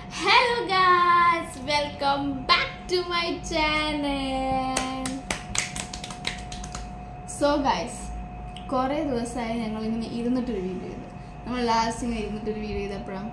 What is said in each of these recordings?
Hello guys welcome back to my channel so guys കുറേ ദിവസമായി ഞങ്ങൾ ഇങ്ങനെ ഇരുന്നിട്ടൊരു വീഡിയോ ചെയ്തു നമ്മൾ ലാസ്റ്റ് ഇങ്ങനെ ഇരുന്നിട്ടൊരു വീഡിയോ ചെയ്തപ്പോഴാണ്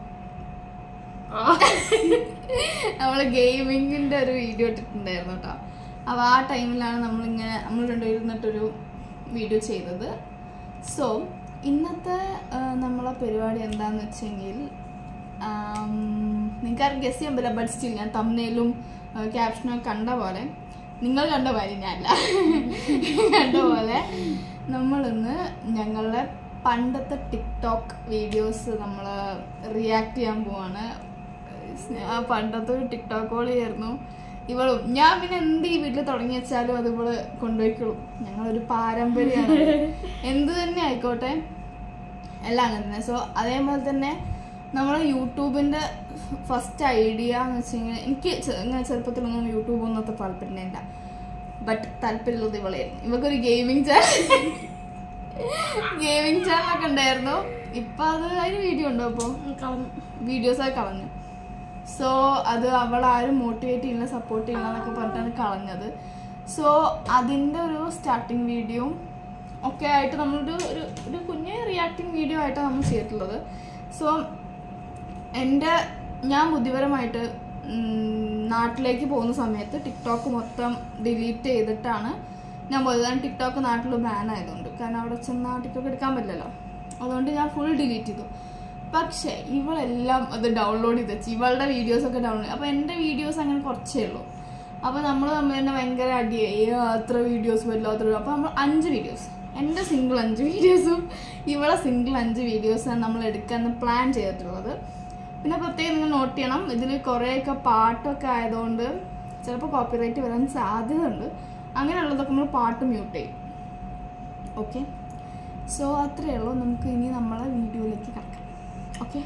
നമ്മൾ ഗെയിമിങ്ങിൻ്റെ ഒരു വീഡിയോ ഇട്ടിട്ടുണ്ടായിരുന്നു കേട്ടോ അപ്പോൾ ആ ടൈമിലാണ് നമ്മളിങ്ങനെ നമ്മൾ രണ്ടുപേരും ഇരുന്നിട്ടൊരു വീഡിയോ ചെയ്തത് സോ ഇന്നത്തെ ആ, നമ്മളെ പരിപാടി എന്താന്ന് വെച്ചെങ്കിൽ നിങ്ങൾക്ക് ആരും ഗസ് ചെയ്യാൻ പറ്റില്ല ബട്ട് സ്റ്റിൽ ഞാൻ തമ്മനയിലും ക്യാപ്ഷനും ഒക്കെ കണ്ട പോലെ നിങ്ങൾ കണ്ട പോലെ ഞാനല്ല കണ്ട പോലെ നമ്മളിന്ന് ഞങ്ങളുടെ പണ്ടത്തെ ടിക്ടോക്ക് വീഡിയോസ് നമ്മൾ റിയാക്ട് ചെയ്യാൻ പോവാണ് ആ പണ്ടത്തെ ഒരു ടിക്ടോക്ക് കോളിയായിരുന്നു ഇവളും ഞാൻ പിന്നെ എന്ത് ഈ വീട്ടിൽ തുടങ്ങി വെച്ചാലും അത് ഇവള് കൊണ്ടുപോയിക്കോളും ഞങ്ങളൊരു പാരമ്പര്യമാണ് എന്ത് തന്നെ ആയിക്കോട്ടെ എല്ലാം അങ്ങനെ തന്നെ സോ അതേപോലെ തന്നെ നമ്മൾ യൂട്യൂബിന്റെ ഫസ്റ്റ് ഐഡിയ എന്ന് വെച്ച് കഴിഞ്ഞാൽ എനിക്ക് ചെ- ഇങ്ങനെ ചെറുപ്പത്തിലൊന്നും യൂട്യൂബ് ഒന്നും അത്ര താല്പര്യമില്ല ബട്ട് താല്പര്യമുള്ളത് ഇവളായിരുന്നു ഇവക്കൊരു ഗെയിമിംഗ് ചാനൽ ഗെയിമിംഗ് ചാനലൊക്കെ ഉണ്ടായിരുന്നു ഇപ്പൊ അത് അതിന് വീഡിയോ ഉണ്ടോ അപ്പോ വീഡിയോസ് ഒക്കെ കളഞ്ഞു സോ അത് അവൾ ആരും മോട്ടിവേറ്റ് ചെയ്യില്ല സപ്പോർട്ട് ചെയ്യില്ല എന്നൊക്കെ പറഞ്ഞിട്ടാണ് കളഞ്ഞത് സോ അതിൻ്റെ ഒരു സ്റ്റാർട്ടിങ് വീഡിയോ ഒക്കെ ആയിട്ട് നമ്മളൊരു ഒരു ഒരു കുഞ്ഞ് റിയാക്ടിങ് വീഡിയോ ആയിട്ടാണ് നമ്മൾ ചെയ്തിട്ടുള്ളത് സോ എൻ്റെ ഞാൻ ബുദ്ധിപരമായിട്ട് ഉം, നാട്ടിലേക്ക് പോകുന്ന സമയത്ത് ടിക്ടോക്ക് മൊത്തം ഡിലീറ്റ് ചെയ്തിട്ടാണ് ഞാൻ പോയത് കാരണം ടിക്ടോക്ക് നാട്ടിൽ ബാൻ ആയതുകൊണ്ട് കാരണം അവിടെ ചെന്നാൽ ടിക്ടോക്ക് എടുക്കാൻ പറ്റില്ലല്ലോ അതുകൊണ്ട് ഞാൻ ഫുൾ ഡിലീറ്റ് ചെയ്തു പക്ഷേ ഇവളെല്ലാം അത് ഡൗൺലോഡ് ചെയ്ത് വെച്ച് ഇവളുടെ വീഡിയോസ് ഒക്കെ ഡൗൺലോഡ് അപ്പോൾ എൻ്റെ വീഡിയോസ് അങ്ങനെ കുറച്ചേ ഉള്ളൂ അപ്പോൾ നമ്മൾ തമ്മിൽ തന്നെ ഭയങ്കര അടിയായി "ഏ, അത്ര വീഡിയോസ് പറ്റില്ല അത്ര അപ്പോൾ നമ്മൾ അഞ്ച് വീഡിയോസ് എൻ്റെ സിംഗിൾ അഞ്ച് വീഡിയോസും ഇവളെ സിംഗിൾ അഞ്ച് വീഡിയോസാണ് നമ്മൾ എടുക്കാൻ പ്ലാൻ ചെയ്തിട്ടുള്ളത് പിന്നെ പ്രത്യേകം നിങ്ങൾ നോട്ട് ചെയ്യണം ഇതിൽ കുറേയൊക്കെ പാട്ടൊക്കെ ആയതുകൊണ്ട് ചിലപ്പോൾ കോപ്പിറൈറ്റ് വരാൻ സാധ്യതയുണ്ട് അങ്ങനെയുള്ളതൊക്കെ നമ്മൾ പാട്ട് മ്യൂട്ട് ചെയ്യും ഓക്കെ സോ അത്രയേ ഉള്ളൂ നമുക്ക് ഇനി നമ്മളെ വീഡിയോയിലേക്ക് കിടക്കാം ഓക്കെ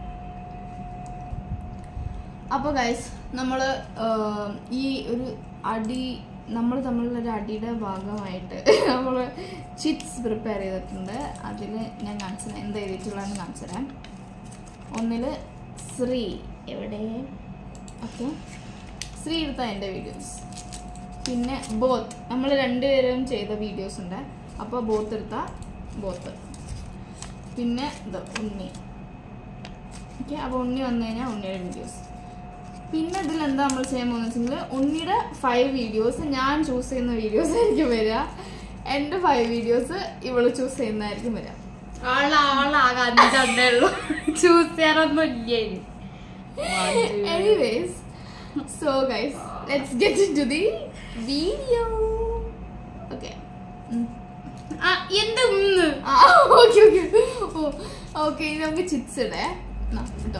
അപ്പോൾ ഗൈസ് നമ്മൾ ഈ ഒരു അടി നമ്മൾ തമ്മിലുള്ള ഒരു അടിയുടെ ഭാഗമായിട്ട് നമ്മൾ ചിറ്റ്സ് പ്രിപ്പയർ ചെയ്തിട്ടുണ്ട് അതിൽ ഞാൻ കാണിച്ചു തരാം എന്താ എഴുതിയിട്ടുള്ളതെന്ന് കാണിച്ചു തരാം ഒന്നിൽ ശ്രീ എവിടെ ഓക്കെ ശ്രീ എടുത്ത എൻ്റെ വീഡിയോസ് പിന്നെ ബോത്ത് നമ്മൾ രണ്ടുപേരും ചെയ്ത വീഡിയോസ് ഉണ്ട് അപ്പോൾ ബോത്ത് എടുത്ത ബോത്ത് പിന്നെ ഇത് ഉണ്ണി ഓക്കെ അപ്പോൾ ഉണ്ണി വന്നു കഴിഞ്ഞാൽ ഉണ്ണിയുടെ വീഡിയോസ് പിന്നെ ഇതിൽ എന്താ നമ്മൾ ചെയ്യാൻ പോകുന്നത് വെച്ചെങ്കിൽ ഉണ്ണിയുടെ ഫൈവ് വീഡിയോസ് ഞാൻ ചൂസ് ചെയ്യുന്ന വീഡിയോസ് ആയിരിക്കും വരിക എൻ്റെ ഫൈവ് വീഡിയോസ് ഇവള് ചൂസ് ചെയ്യുന്നതായിരിക്കും വരിക ആളാളാകെ അഞ്ചെണ്ണേ ഉള്ളൂ ചൂസ് ചെയ്യാനൊന്നും ഇല്ല ഇനി. Anyways so guys let's get into the video okay ആ, എന്ത് ഉന്ന്? ഓക്കെ ഓക്കെ ഓ ഓക്കെ ഇനി നമുക്ക് ചിപ്സ് ഇടേ എന്നാ, കേട്ടോ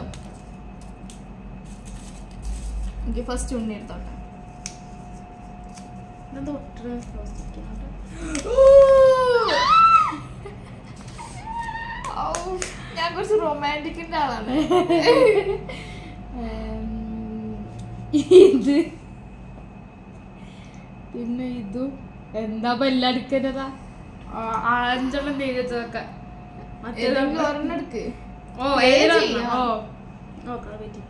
ഓക്കെ ഫസ്റ്റ് ഉണ്ണി എടുത്തോട്ടെ ഇതെന്താ ഒട്ടണ പ്ലാസ്റ്റിക്കിനകത്ത്? ഔ, ഞാൻ കുറച്ച് റൊമാൻറ്റിക്കിന്റെ ആളാണ് ഉം, ഇത് പിന്നെ ഇതും എന്താ എല്ലാം എടുക്കുന്നതാ അഞ്ചെണ്ണം തേച്ചതൊക്കെ ഏതെങ്കിലും ഒരെണ്ണം എടുക്ക് ഓ Play ഏതെണ്ണം? ചെയ്യാം. ഓ നോക്കാം wait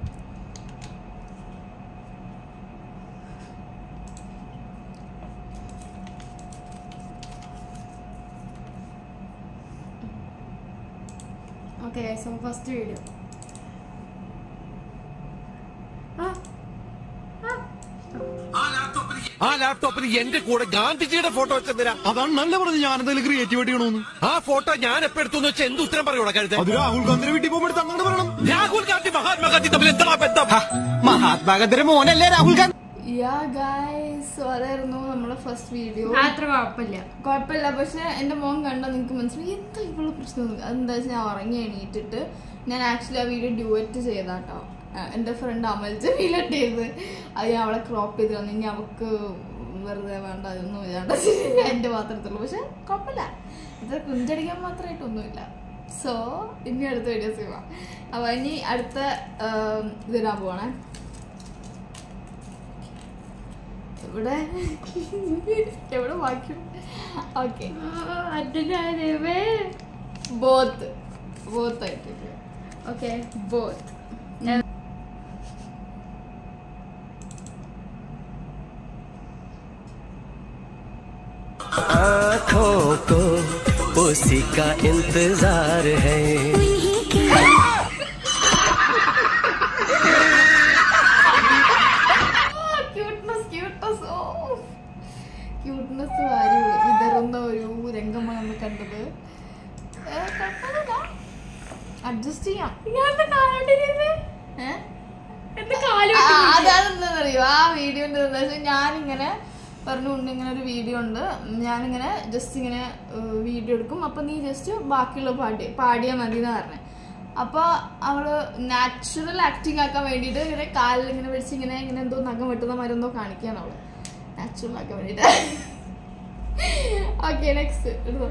okay so first video ആ ആ ആ ലാപ്ടോപ്പിൽ എന്റെ കൂടെ ഗാന്ധിജിയുടെ ഫോട്ടോ വെച്ചെന്തിനാ അതാണ് നല്ല പറഞ്ഞത് ഞാൻ എന്തെങ്കിലും ക്രിയേറ്റിവിറ്റി ചെയ്യണമെന്ന് ആ ഫോട്ടോ ഞാൻ എപ്പോ എടുത്തു വെച്ചാൽ എന്ത് ഉത്തരം പറയൂടാ കരുത് അത് രാഹുൽ ഗാന്ധിയുടെ വീട്ടിൽ പോകുമ്പോൾ അങ്ങനെ പറയണം രാഹുൽ ഗാന്ധി മഹാത്മാഗാന്ധി തമ്മിൽ എന്താ ബന്ധം മഹാത്മാഗാന്ധിയുടെ മോനല്ലേ രാഹുൽ ഗാന്ധി യാ ഗായ്സ് അതായിരുന്നു നമ്മളെ ഫസ്റ്റ് വീഡിയോ അത്ര കുഴപ്പമില്ല കുഴപ്പമില്ല പക്ഷെ എന്റെ മോൻ കണ്ടാൽ നിങ്ങൾക്ക് മനസ്സിലായി എന്താ ഇവള് പ്രശ്നം അതെന്താ വെച്ചാൽ ഞാൻ ഉറങ്ങി എണീറ്റിട്ട് ഞാൻ ആക്ച്വലി ആ വീഡിയോ ഡ്യൂറ്റ് ചെയ്താട്ടോ എൻ്റെ ഫ്രണ്ട് അമൽ ജമീലട്ട് ചെയ്ത് അത് ഞാൻ അവളെ ക്രോപ്പ് ചെയ്ത് തന്നു ഇനി അവൾക്ക് വെറുതെ വേണ്ട അതൊന്നും ഇല്ലാണ്ട് എൻ്റെ പാത്രത്തുള്ളൂ പക്ഷെ കുഴപ്പമില്ല ഇത് കുഞ്ചടിക്കാൻ മാത്രമായിട്ടൊന്നുമില്ല സോ ഇനി അടുത്ത വീഡിയോസ് പോവാം അപ്പോൾ ഇനി അടുത്ത ആം, ഇതിടാൻ പോവാണേ ഇവിടെ എവിടെ ബാക്കി ഓക്കെ അഡ്ഡനായതേവേ ബോത്ത് ബോത്ത് ആയിട്ട് ഓക്കെ ബോത്ത് उसी का इंतजार है ക്യൂട്ട്നസ് ക്യൂട്ട്നസ് ഓ ക്യൂട്ട്നസ് വാരി വിതറുന്ന ഒരു രംഗമാണ് നമ്മൾ കണ്ടത് അഡ്ജസ്റ്റ് ചെയ്യാം ഇയാളുടെ കാലോട്ടിരുന്ന് ഏ? എന്റെ കാല് ആ, അതാണെന്താണെന്നറിയോ ആ വീഡിയോന്റെ എന്താ വെച്ചാൽ ഞാനിങ്ങനെ പറഞ്ഞു ഉണ്ട് ഇങ്ങനെ ഒരു വീഡിയോ ഉണ്ട് ഞാനിങ്ങനെ ജസ്റ്റ് ഇങ്ങനെ വീഡിയോ എടുക്കും അപ്പൊ നീ ജസ്റ്റ് ബാക്കിയുള്ള പാടി പാടിയാൽ മതി എന്ന് പറഞ്ഞേ അപ്പൊ അവള് നാച്ചുറൽ ആക്ടിങ് ആക്കാൻ വേണ്ടിയിട്ട് ഇങ്ങനെ കാലിൽ ഇങ്ങനെ വെച്ച് ഇങ്ങനെ ഇങ്ങനെ എന്തോ നഖം വെട്ടുന്ന മരുന്നോ കാണിക്കാണ് അവള് നാച്ചുറൽ ആക്കാൻ വേണ്ടിയിട്ട് ഓക്കെ നെക്സ്റ്റ് എടുത്തോ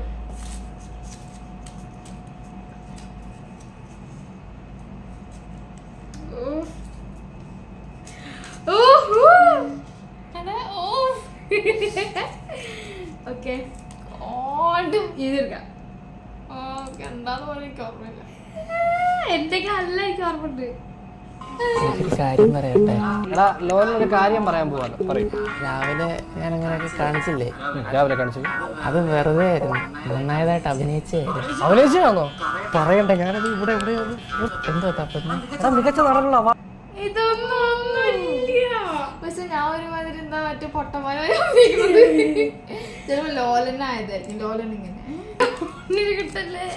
ഓക്കെ ഓടും ചെയ്തെടുക്കാം ഓക്കെ എന്താന്ന് പറയാൻ എനിക്ക് ഓർമ്മയില്ല എന്റെ കാലില എനിക്ക് ഓർമ്മയുണ്ട് ഒരു കാര്യം പറയട്ടെ എടാ ലോനൊരു കാര്യം പറയാൻ പോവാലോ പറയും രാവിലെ ഞാൻ അങ്ങനെയൊക്കെ കാണിച്ചില്ലേ രാവിലെ കാണിച്ചു അത് വെറുതെ ആയിരുന്നു നന്നായതായിട്ട് അഭിനയിച്ചായിരുന്നു അഭിനയിച്ചാണോ പറയണ്ടേ ഞാനത് ഇവിടെ എവിടെയാണ് എന്തോ തപ്പുന്നു എടാ മികച്ച നടനുള്ള ഇതൊന്നും ഒന്നുമില്ല പക്ഷെ ഞാൻ ഒരുമാതിരി എന്താ മറ്റേ പൊട്ടന്മാരെ ചിലപ്പോ ലോലൻ ആയതായിരിക്കും ലോലൻ ഇങ്ങനെ ഒന്നിന് കിട്ടല്ലേ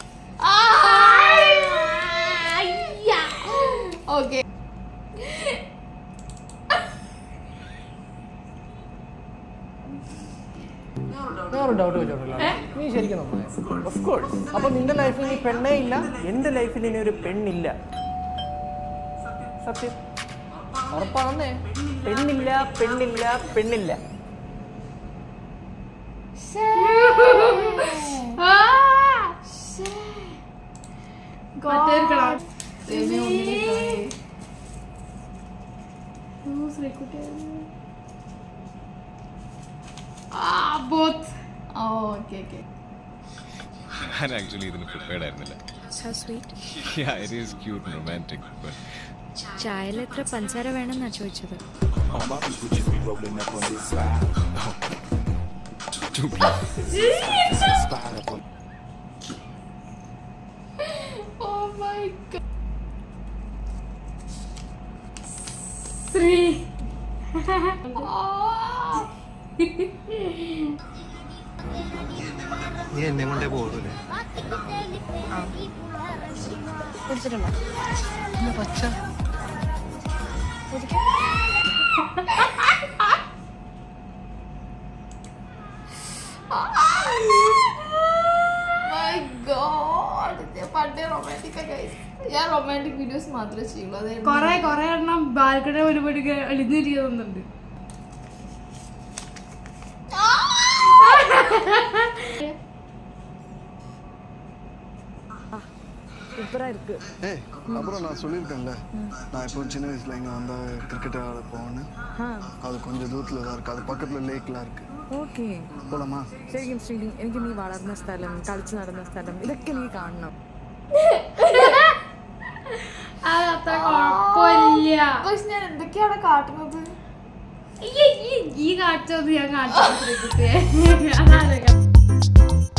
ഓക്കെ ഞാനൊരു ഡൗട്ട് ചോദിച്ചോളൂ നീ ശരിക്കും നന്നായി ഓഫ് കോഴ്സ് അപ്പൊ നിന്റെ ലൈഫിൽ നീ പെണ്ണേ ഇല്ല എന്റെ ലൈഫിൽ ഇനി ഒരു പെണ്ണില്ല സത്യം ഉറപ്പാണെന്നേ പെണ്ണില്ല പെണ്ണില്ല പെണ്ണില്ല മറ്റേർക്കണം ബോത്ത് ഓക്കെ ഓക്കെ ഞാൻ ആക്ച്വലി ഇതിന് പ്രിപ്പയർഡ് ആയിരുന്നില്ല Yeah, it is cute and romantic, but ചായയിൽ എത്ര പഞ്ചാര വേണമെന്നാ ചോദിച്ചത് too blunt. Oh my god Sree നീ എന്നെ കൊണ്ടേ പോകല്ലേ മൈ ഗോഡ് ഞാൻ പണ്ടേ റൊമാൻറ്റിക് ഞാൻ റൊമാൻറ്റിക് വീഡിയോസ് മാത്രമേ ചെയ്യുള്ളൂ അതെ കൊറേ കൊറേ എണ്ണം ബാൽക്കണി ഒരുപാട് എളിഞ്ഞിരിക്കുന്നുണ്ട് ஏய் அப்புறம் நான் சொல்லியிருக்கேன்ல நான் இப்போ சின்ன வயசுல இங்க வந்தா கிரிக்கெட் ஆட போவேன்னு அது கொஞ்சம் தூரத்துல தான் இருக்கு அது பக்கத்துல லேக்லாம் இருக்கு ഓക്കെ போலாமா ശരിക്കും ശ്രീ എനിക്ക് നീ വളർന്ന സ്ഥലം കളിച്ചു നടന്ന സ്ഥലം ഇതൊക്കെ നീ കാണണം അത് അത്ര കുഴപ്പമില്ല പക്ഷെ ഞാൻ എന്തൊക്കെയാണ് കാട്ടുന്നത് ഈ- ഈ- ഈ കാഴ്ച ഒന്ന് ഞാൻ കാണിച്ചു കുട്ടിയെ അതാണ്